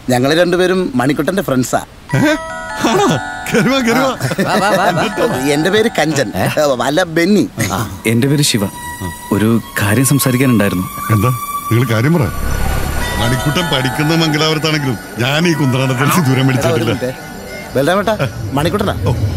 ഞങ്ങൾ രണ്ടുപേരും മണിക്കുട്ടന്റെ ഫ്രണ്ട്സാ എന്റെ പേര് കഞ്ചൻ അല്ല ബെന്നി എന്റെ പേര് ശിവ ഒരു കാര്യം സംസാരിക്കാനുണ്ടായിരുന്നു എന്താ നിങ്ങൾ കാര്യം പറ മണിക്കുട്ടൻ പഠിക്കുന്ന മംഗലാപുരത്താണെങ്കിലും ഞാൻ ഈ കുന്തറാണത്തിൽ ദൂരം മേടിച്ചിട്ടില്ല ബലരാമേട്ടാ മണിക്കുട്ടനാ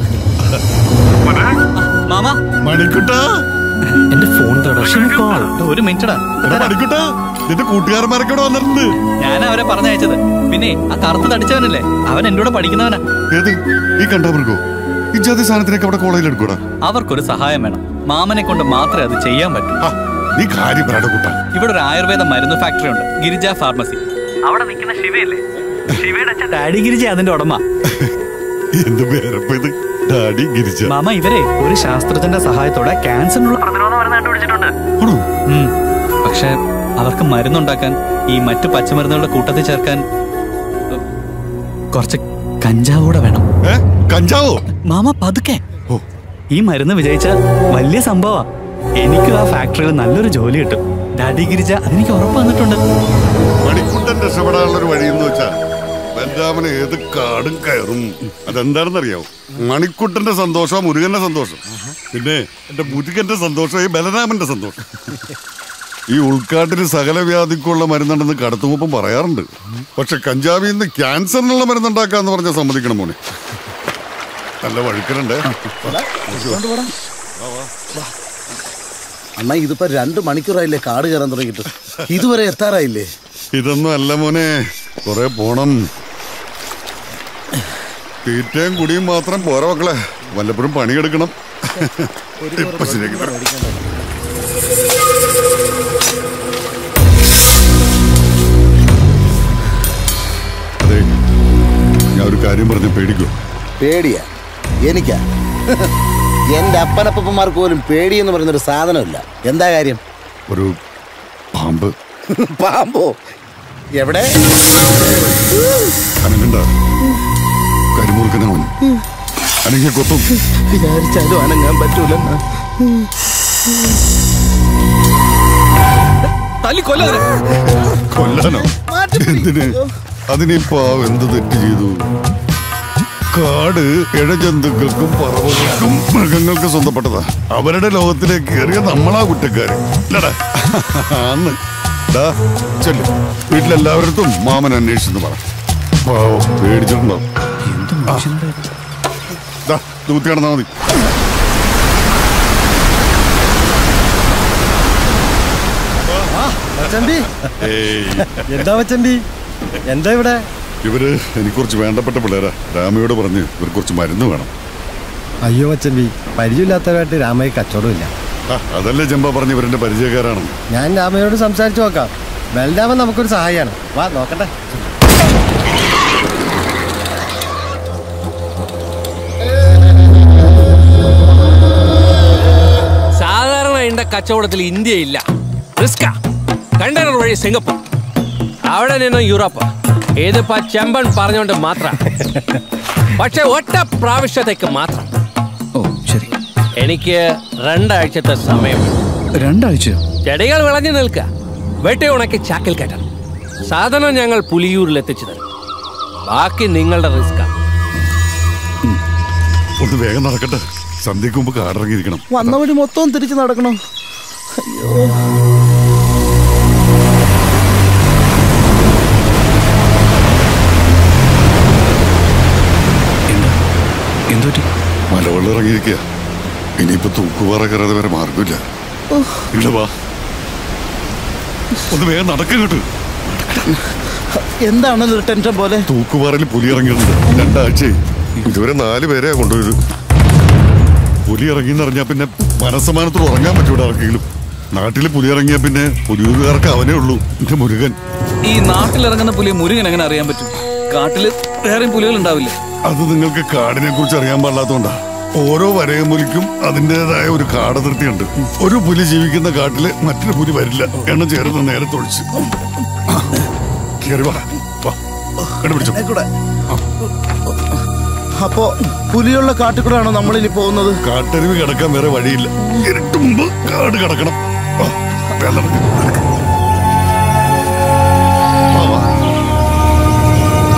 മാമ മണിക്കുട്ടാ എന്റെ ഫോൺ ഒരു മിനിറ്റടാ എടാ മണിക്കുട്ടാ നിന്റെ കൂട്ടുകാരന്മാരൊക്കെ ഇവിടെ വന്നിട്ടുണ്ട് ഞാൻ അവരെ പറഞ്ഞയച്ചത് പിന്നെ ആ കറുത്ത് തടിച്ചവനല്ലേ അവൻ എന്റെ കൂടെ പഠിക്കുന്നവനാ ഏത് ഈ കണ്ടാവർക്കോ ഈ ജാതി സാധനത്തിനൊക്കെ അവിടെ കോളേജിൽ എടുക്കൂടാ അവർക്കൊരു സഹായം വേണം മാമനെ കൊണ്ട് മാത്രമേ അത് ചെയ്യാൻ പറ്റൂ നീ കാര്യം പറയട കൂട്ടാ ഇവിടെ ഒരു ആയുർവേദ മരുന്ന് ഫാക്ടറി ഉണ്ട് ഗിരിജ ഫാർമസി അവിടെ നിൽക്കുന്ന ശിവയല്ലേ ശിവയുടെ അച്ഛൻ ഡാഡി ഗിരിജ അതിന്റെ ഉടമ എന്ത് പേരപ്പ ഇത് ഡാഡി ഗിരിച്ച മാമ ഇവരെ ഒരു ശാസ്ത്രജ്ഞന്റെ സഹായത്തോടെ ക്യാൻസറിനുള്ള പ്രതിരോധ മരുന്ന് കണ്ടുപിടിച്ചിട്ടുണ്ട് ഉം. പക്ഷെ അവർക്ക് മരുന്നുണ്ടാക്കാൻ ഈ മറ്റു പച്ചമരുന്നുകളുടെ കൂട്ടത്തിൽ ചേർക്കാൻ ഉം, കുറച്ച് കഞ്ചാവൂടെ വേണം കഞ്ചാവോ മാമ പതുക്കെ ഈ മരുന്ന് വിജയിച്ച വലിയ സംഭവ എനിക്കും ആ ഫാക്ടറിയിൽ നല്ലൊരു ജോലി കിട്ടും ഡാഡി ഗിരിജ അതെനിക്ക് ഉറപ്പ് വന്നിട്ടുണ്ട് മണിക്കുട്ടൻ രക്ഷപ്പെടാനുള്ള ഒരു വഴി എന്ന് വെച്ചാൽ ബലരാമന് ഏത് കാടും കയറും അതെന്താണെന്നറിയാവോ മണിക്കുട്ടന്റെ സന്തോഷം മുരുകന്റെ സന്തോഷം പിന്നെ എന്റെ മുരുകന്റെ സന്തോഷം ഈ ബലരാമന്റെ സന്തോഷം ഈ ഉൾക്കാട്ടിന് സകല വ്യാധിക്കുള്ള മരുന്നുണ്ടെന്ന് കടത്തുമുപ്പം പറയാറുണ്ട് പക്ഷെ കഞ്ചാവിൽ നിന്ന് ക്യാൻസറിനുള്ള മരുന്നുണ്ടാക്കാന്ന് പറഞ്ഞാൽ സമ്മതിക്കണം മോനെ നല്ല വഴുക്കലുണ്ടേ അണ്ണാ ഇതിപ്പോ രണ്ട് മണിക്കൂറായില്ലേ കാട് കയറാൻ തുടങ്ങിയിട്ട് ഇതുവരെ എത്താറായില്ലേ ഇതൊന്നും അല്ല മോനെ കുറെ പോണം തീറ്റയും കുടിയും മാത്രം പോരാ മക്കളെ വല്ലപ്പോഴും പണിയെടുക്കണം ഇപ്പൊ ശരിയാക്കി തരാം. അതെ ഞാൻ ഒരു കാര്യം പറഞ്ഞ് പേടിക്കോ പേടിയാ എനിക്കാ എന്റെ അപ്പനപ്പന്മാർക്ക് പോലും പേടി എന്ന് പറയുന്നൊരു സാധനമില്ല എന്താ കാര്യം ഒരു പാമ്പ് പാമ്പോ എവിടെ അനങ്ങണ്ട കരിമൂർക്കനവൻ അനങ്ങിയ കൊത്തും വിചാരിച്ചാലും അനങ്ങാൻ പറ്റൂലെന്നാ കൊല്ലാനോ എന്തിന് അതിനിപ്പോ എന്ത് തെറ്റ് ചെയ്തു കാട് ഇഴജന്തുക്കൾക്കും പറവകൾക്കും മൃഗങ്ങൾക്ക് സ്വന്തപ്പെട്ടതാ അവരുടെ ലോകത്തിലേക്ക് കയറിയ നമ്മളാ കുറ്റക്കാര് ഇല്ലടാ അന്ന് ഡാ ചെല്ലു വീട്ടിലെല്ലാവരത്തും മാമൻ അന്വേഷിച്ചെന്ന് പറ പാവം പേടിച്ചിട്ടുണ്ടോ ആ. ദാ, ഇത് കുത്തി കിടന്നാ മതി മച്ചമ്പി ഏയ് എന്താ മച്ചമ്പി എന്താ ഇവിടെ ഇവര് എനിക്ക് കുറച്ച് വേണ്ടപ്പെട്ട പിള്ളേരാ രാമയോട് പറഞ്ഞ് ഇവർക്ക് കുറച്ച് മരുന്ന് വേണം അയ്യോ മച്ചമ്പി പരിചയമില്ലാത്തവരായിട്ട് രാമയ്ക്ക് കച്ചവടമില്ല ആ, അതല്ലേ ചെമ്പ പറഞ്ഞ് ഇവരുടെ പരിചയക്കാരാണ് ഞാൻ രാമയോട് സംസാരിച്ചു നോക്കാം ബലരാമൻ നമുക്കൊരു സഹായിയാണ് വാ നോക്കട്ടെ സാധാരണ എന്റെ കച്ചവടത്തിൽ ഇന്ത്യ ഇല്ല റിസ്ക കണ്ടെയ്നർ വഴി സിംഗപ്പൂർ അവിടെ നിന്നും യൂറോപ്പ് ഇതിപ്പോ ചെമ്പൻ പറഞ്ഞുകൊണ്ട് മാത്രം പക്ഷെ ഒറ്റ പ്രാവശ്യത്തേക്ക് മാത്രം ഓ ശരി എനിക്ക് രണ്ടാഴ്ചത്തെ സമയം രണ്ടാഴ്ച ചെടികൾ വിളഞ്ഞു നിൽക്കുക വെട്ടി ഉണക്കി ചാക്കിൽ കയറ്റണം സാധനം ഞങ്ങൾ പുലിയൂരിൽ എത്തിച്ചു തരും ബാക്കി നിങ്ങളുടെ റിസ്ക് ഒന്ന് വേഗം നടക്കട്ടെ സന്ധ്യക്ക് മുമ്പ് കാടിറങ്ങിയിരിക്കണം വന്ന വഴി മൊത്തം തിരിച്ചു നടക്കണം അയ്യോ എന്തുപറ്റി മലവെള്ളം ഇറങ്ങിയിരിക്കുക ഇനിയിപ്പോ തൂക്കുപാറ കയറാതെ വരെ മാർഗമില്ല ഇല്ല വാ ഒന്ന് വേഗം നടക്ക കേട്ട് എന്താണല്ലോ ഒരു ടെൻഷൻ പോലെ തൂക്കുപാറയിൽ പുലി ഇറങ്ങിയിട്ടുണ്ട് രണ്ടാഴ്ചയായി ഇതുവരെ നാല് പേരെയാ കൊണ്ടുപോയത് പുലി ഇറങ്ങിയെന്ന് അറിഞ്ഞാ പിന്നെ മനസ്സമാനത്തോട് ഉറങ്ങാൻ പറ്റൂടെ ആർക്കെങ്കിലും നാട്ടില് പുലി ഇറങ്ങിയാ പിന്നെ പുലിയൂരുകാർക്ക് അവനേ ഉള്ളൂ എന്റെ മുരുകൻ ഈ നാട്ടിലിറങ്ങുന്ന പുലി മുരുകൻ എങ്ങനെ അറിയാൻ പറ്റും കാട്ടില് വേറെയും പുലികൾ ഉണ്ടാവില്ലേ അത് നിങ്ങൾക്ക് കാടിനെ കുറിച്ച് അറിയാൻ പാടില്ലാത്തോണ്ടാ ഓരോ വരയമ്പുലിക്കും അതിൻ്റെതായ ഒരു കാടതിർത്തിയുണ്ട് ഒരു പുലി ജീവിക്കുന്ന കാട്ടില് മറ്റൊരു പുലി വരില്ല എണ്ണം ചേർന്ന് നേരെ തൊഴിച്ച് കേറി വാ വാ കണ്ടു പിടിച്ചോ ആയിക്കോട്ടെ. അപ്പോ പുലിയുള്ള കാട്ടിക്കൂടാണോ നമ്മളിനി പോകുന്നത് കാട്ടരുവി കിടക്കാൻ വേറെ വഴിയില്ല ഇരുട്ടുമ്പ് കാട് കിടക്കണം വാ, വേഗം നടക്ക്. വാ, വാ.